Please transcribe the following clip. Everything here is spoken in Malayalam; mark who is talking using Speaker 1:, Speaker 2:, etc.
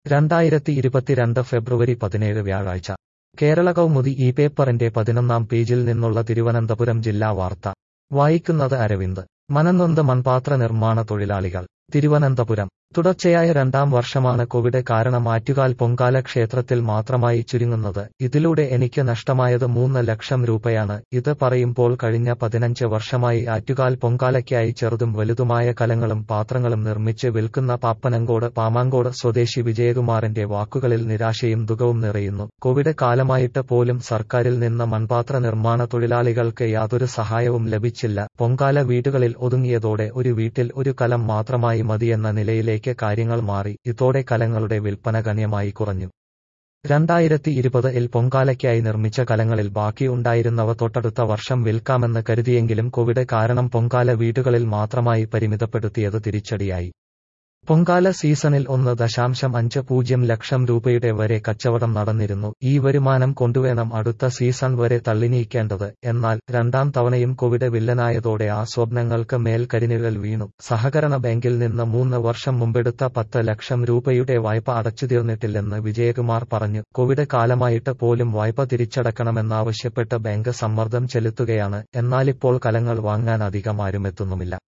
Speaker 1: രണ്ടായിരത്തി ഇരുപത്തിരണ്ട് ഫെബ്രുവരി പതിനേഴ് വ്യാഴാഴ്ച കേരള കൗമുദി ഈ പേപ്പറിന്റെ പതിനൊന്നാം പേജിൽ നിന്നുള്ള തിരുവനന്തപുരം ജില്ലാ വാർത്ത വായിക്കുന്നത് അരവിന്ദ് മനംനൊന്ത് മൺപാത്ര നിർമ്മാണ തൊഴിലാളികൾ തിരുവനന്തപുരം തുടർച്ചയായ രണ്ടാം വർഷമാണ് കോവിഡ് കാരണം ആറ്റുകാൽ പൊങ്കാല ക്ഷേത്രത്തിൽ മാത്രമായി ചുരുങ്ങുന്നത് ഇതിലൂടെ എനിക്ക് നഷ്ടമായത് മൂന്ന് ലക്ഷം രൂപയാണ് ഇത് പറയുമ്പോൾ കഴിഞ്ഞ പതിനഞ്ച് വർഷമായി ആറ്റുകാൽ പൊങ്കാലയ്ക്കായി ചെറുതും വലുതുമായ കലങ്ങളും പാത്രങ്ങളും നിർമ്മിച്ച് വിൽക്കുന്ന പാപ്പനങ്കോട് പാമാങ്കോട് സ്വദേശി വിജയകുമാറിന്റെ വാക്കുകളിൽ നിരാശയും ദുഃഖവും നിറയുന്നു കോവിഡ് കാലമായിട്ട് പോലും സർക്കാരിൽ നിന്ന് മൺപാത്ര നിർമ്മാണ തൊഴിലാളികൾക്ക് യാതൊരു സഹായവും ലഭിച്ചില്ല പൊങ്കാല വീടുകളിൽ ഒതുങ്ങിയതോടെ ഒരു വീട്ടിൽ ഒരു കലം മാത്രമായി മതിയെന്ന നിലയിലേക്ക് കാര്യങ്ങൾ മാറി ഇതോടെ കലങ്ങളുടെ വിൽപ്പന ഗണ്യമായി കുറഞ്ഞു രണ്ടായിരത്തി ഇരുപത് ഇൽ പൊങ്കാലയ്ക്കായി നിർമ്മിച്ച കലങ്ങളിൽ ബാക്കി ഉണ്ടായിരുന്നവ തൊട്ടടുത്ത വർഷം വിൽക്കാമെന്ന് കരുതിയെങ്കിലും കോവിഡ് കാരണം പൊങ്കാല വീടുകളിൽ മാത്രമായി പരിമിതപ്പെടുത്തിയത് തിരിച്ചടിയായി പൊങ്കാല സീസണിൽ ഒന്ന് ദശാംശം അഞ്ച് പൂജ്യം ലക്ഷം രൂപയുടെ വരെ കച്ചവടം നടന്നിരുന്നു ഈ വരുമാനം കൊണ്ടുവേണം അടുത്ത സീസൺ വരെ തള്ളിനീക്കേണ്ടത് എന്നാൽ രണ്ടാം തവണയും കോവിഡ് വില്ലനായതോടെ ആ സ്വപ്നങ്ങൾക്ക് മേൽ കരിനിഴൽ വീണു സഹകരണ ബാങ്കിൽ നിന്ന് മൂന്ന് വർഷം മുമ്പെടുത്ത പത്ത് ലക്ഷം രൂപയുടെ വായ്പ അടച്ചുതീർന്നിട്ടില്ലെന്ന് വിജയകുമാർ പറഞ്ഞു കോവിഡ് കാലമായിട്ട് പോലും വായ്പ തിരിച്ചടക്കണമെന്നാവശ്യപ്പെട്ട് ബാങ്ക് സമ്മർദ്ദം ചെലുത്തുകയാണ് എന്നാലിപ്പോൾ കലങ്ങൾ വാങ്ങാൻ അധികം ആരും എത്തുന്നുമില്ല